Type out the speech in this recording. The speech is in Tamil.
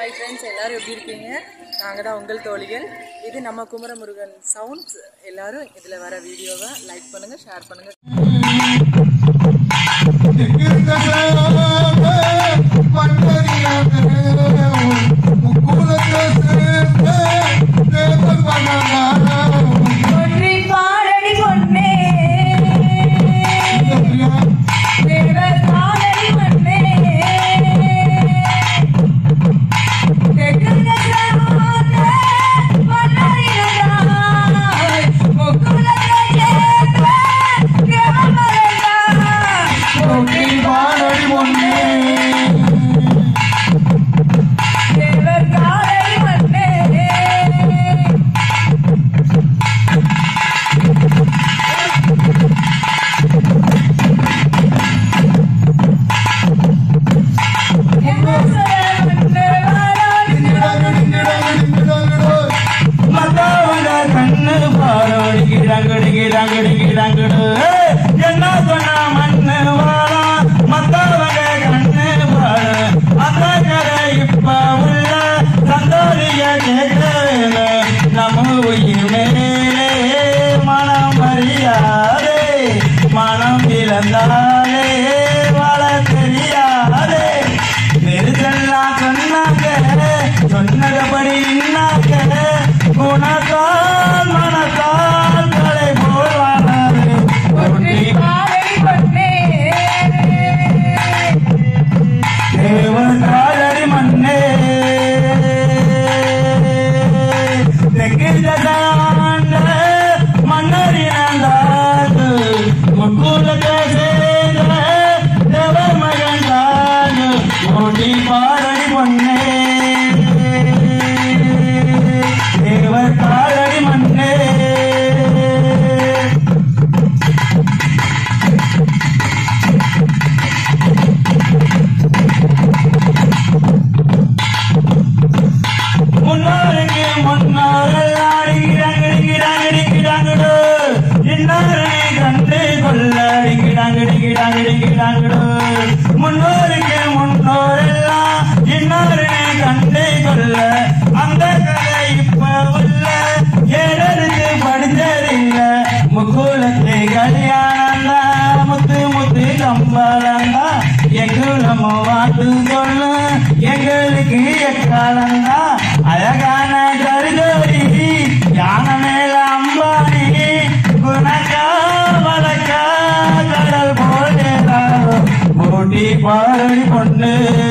ஹாய் ஃப்ரெண்ட்ஸ் எல்லாரும் எப்படி இருக்கீங்க நாங்கள் தான் உங்கள் தோழிகள் இது நம்ம குமரமுருகன் சவுண்ட்ஸ் எல்லாரும் இதில் வர வீடியோவை லைக் பண்ணுங்கள் ஷேர் பண்ணுங்கள் ஒன்றி பாடடி பொன்னே தேவர் காலடி மண்ணே தெக்குந்த சாந்த மன்னரினதாய் முக்குலத்தை சேர்ந்த தேவமரந்தாய் தேவர் காலடி மண்ணே மத்தவங்க கண்ணு பாரோடி கிடங்குடு கிடங்குடு கிடங்குடு என்ன சொன்னா மண்ணு வாழா மத்தவங்க கண்ணு பாரு அந்த கதை இப்ப உள்ள சந்தோரிய கேட்கல நம்ம உயிர் மேலே மனம் அறியாதே மனம் இழந்தாலே வாழ தெரியாதே நெரிசல்லாம் சொன்னாங்க சொன்னதபடி நின்னாங்க குணத்தால் மனத்தால் தலை போவானது ஒட்டி தேவன் காலடி மண்ணே தெற்கில் தாண்ட மன்னரினாண்டு முக்கூலத்தை சேர்ந்த தேவ மகன் தாண்டு ஓட்டி பாரடி மண்ணே தேவர் காலடி மண்ணே முன்னோருக்கு முன்னோர்கள் ஆடிக்கிறாங்கடிக்கிறாங்கடிக்கிறாங்கடு இன்னாரனை கண்டு கொள்ள அடிக்கிறாங்கடிக்கிறாங்கடிக்கிறாங்கடு முன்னோருக்கு முன்னோரெல்லாம் இன்னாரனை கண்டு கொள்ள அந்த கதை இப்ப உள்ள ஏழெழுத்து படிச்சதில்ல முக்குலத்து கல்யாணம் தான் முத்து முத்து கம்பளம் தான் எங்குளமோ வாட்டு சொல்லு எங்களுக்கு எக்காலந்தா அழகான கருதோரி யானை மேல அம்பானி குணக்கா வழக்கா கடல் போலே போட்டி பாரடி பொண்ணு